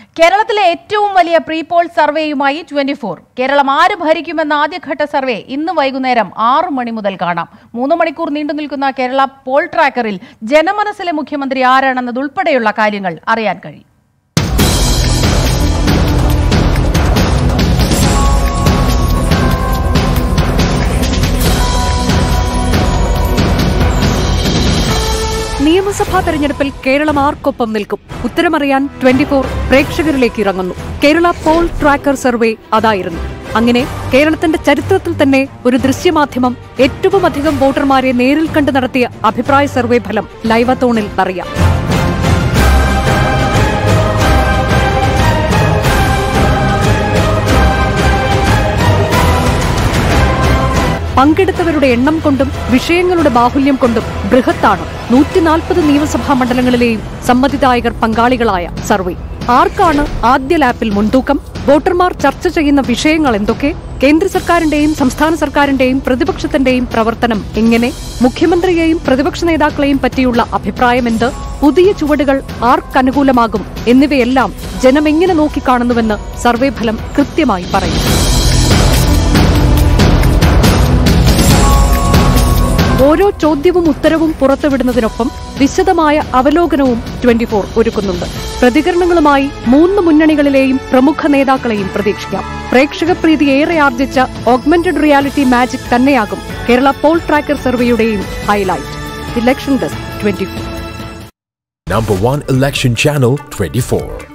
കേരളത്തിലെ ഏറ്റവും വലിയ പ്രീ പോൾ സർവേയുമായി ട്വന്റി ഫോർ കേരളം ആര് ഭരിക്കുമെന്ന ആദ്യഘട്ട സർവേ ഇന്ന് വൈകുന്നേരം ആറ് മണി മുതൽ കാണാം മൂന്ന് മണിക്കൂർ നീണ്ടു നിൽക്കുന്ന കേരള പോൾ ട്രാക്കറിൽ ജനമനസ്സിലെ മുഖ്യമന്ത്രി ആരാണെന്നതുൾപ്പെടെയുള്ള കാര്യങ്ങൾ അറിയാൻ കഴിയും നിയമസഭാ തെരഞ്ഞെടുപ്പിൽ കേരളം ആർക്കൊപ്പം നിൽക്കും ഉത്തരമറിയാൻ ട്വന്റി ഫോർ പ്രേക്ഷകരിലേക്ക് ഇറങ്ങുന്നു കേരള പോൾ ട്രാക്കർ സർവേ അതായിരുന്നു അങ്ങനെ കേരളത്തിന്റെ ചരിത്രത്തിൽ തന്നെ ഒരു ദൃശ്യമാധ്യമം ഏറ്റവും അധികം വോട്ടർമാരെ നേരിൽ കണ്ട് നടത്തിയ അഭിപ്രായ സർവേ ഫലം ലൈവത്തോണിൽ അറിയാം പങ്കെടുത്തവരുടെ എണ്ണം കൊണ്ടും വിഷയങ്ങളുടെ ബാഹുല്യം കൊണ്ടും ബൃഹത്താണ് നൂറ്റിനാൽപ്പത് നിയമസഭാ മണ്ഡലങ്ങളിലെയും സമ്മതിദായകർ പങ്കാളികളായ സർവേ ആർക്കാണ് ആദ്യ ലാപ്പിൽ മുൻതൂക്കം വോട്ടർമാർ ചർച്ച ചെയ്യുന്ന വിഷയങ്ങൾ എന്തൊക്കെ കേന്ദ്ര സർക്കാരിന്റെയും സംസ്ഥാന സർക്കാരിന്റെയും പ്രതിപക്ഷത്തിന്റെയും പ്രവർത്തനം എങ്ങനെ മുഖ്യമന്ത്രിയെയും പ്രതിപക്ഷ നേതാക്കളെയും പറ്റിയുള്ള അഭിപ്രായം എന്ത് പുതിയ ചുവടുകൾ ആർക്കനുകൂലമാകും എന്നിവയെല്ലാം ജനം എങ്ങനെ നോക്കിക്കാണുന്നുവെന്ന് സർവേ ഫലം കൃത്യമായി പറയും ഓരോ ചോദ്യവും ഉത്തരവും പുറത്തുവിടുന്നതിനൊപ്പം വിശദമായ അവലോകനവും ട്വന്റി ഫോർ ഒരുക്കുന്നുണ്ട് പ്രതികരണങ്ങളുമായി മൂന്ന് മുന്നണികളിലെയും പ്രമുഖ നേതാക്കളെയും പ്രതീക്ഷിക്കാം പ്രേക്ഷക പ്രീതി ഏറെ ആർജിച്ച ഓഗ്മെന്റഡ് റിയാലിറ്റി മാജിക് തന്നെയാകും കേരള പോൾ ട്രാക്കർ സർവേയുടെയും highlight election desk twenty Number one election channel 24.